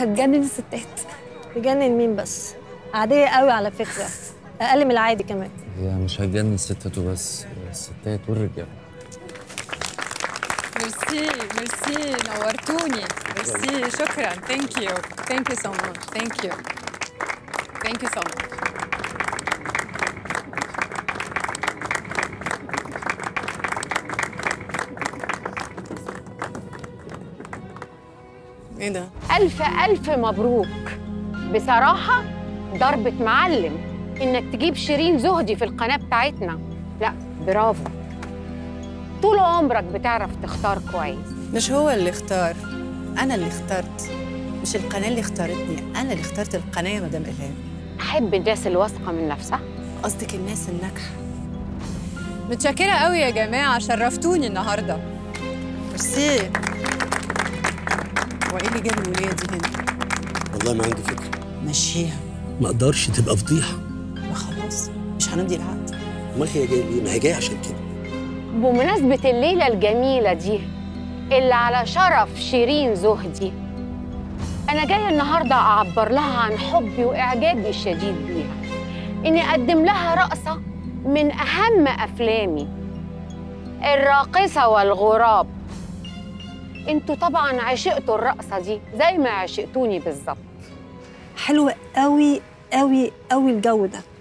هتجنن الستات تجنن مين بس عادية قوي على فكرة أقل من العادي كمان هي مش هتجنن الستات وبس الستات والرجاله ميرسي ميرسي نورتوني ميرسي شكرا ثانك يو ثانك يو سو ماتش ثانك يو ثانك يو سو ماتش ايه ده؟ ألف ألف مبروك بصراحة ضربة معلم إنك تجيب شيرين زهدي في القناة بتاعتنا لا برافو طول عمرك بتعرف تختار كويس مش هو اللي اختار انا اللي اخترت مش القناه اللي اختارتني انا اللي اخترت القناه يا مدام الهام أحب الناس الواثقة من نفسها قصدك الناس الناجحه متشكرة قوي يا جماعة شرفتوني النهاردة ميرسي هو ايه اللي جاب الوليه دي هنا؟ والله ما عندي فكره مشيها ما اقدرش تبقى فضيحه ما خلاص مش هنمضي العقد امال هي جايه ليه؟ ما هي جايه عشان كده بمناسبة الليلة الجميلة دي اللي على شرف شيرين زهدي أنا جاية النهاردة أعبر لها عن حبي وإعجابي الشديد بيها إني أقدم لها رقصة من أهم أفلامي الراقصة والغراب انتوا طبعا عشقتوا الرقصة دي زي ما عشقتوني بالظبط حلو قوي قوي قوي الجو ده